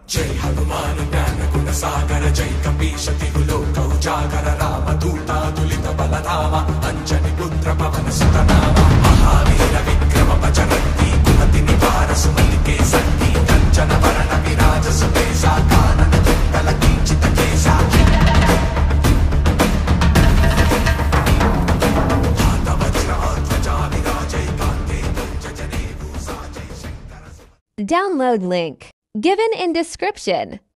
జై హనుమాను జ్ఞాన గుణ సాగర జై కపీశ తిరులో కౌజాగర రామ దూతాదులిత బలరామ అంజని పుత్ర పవన సుతనామ మహావీర విక్రమ పచరంతి కుమతి నివార సుమలికే సంతి కంచన వరణ విరాజ సుపేశ కానన కుండల కించిత కేశ హాత వజ్ర ధ్వజా విరాజై కాంతే జనే భూసా జై Shankara Download link given in description.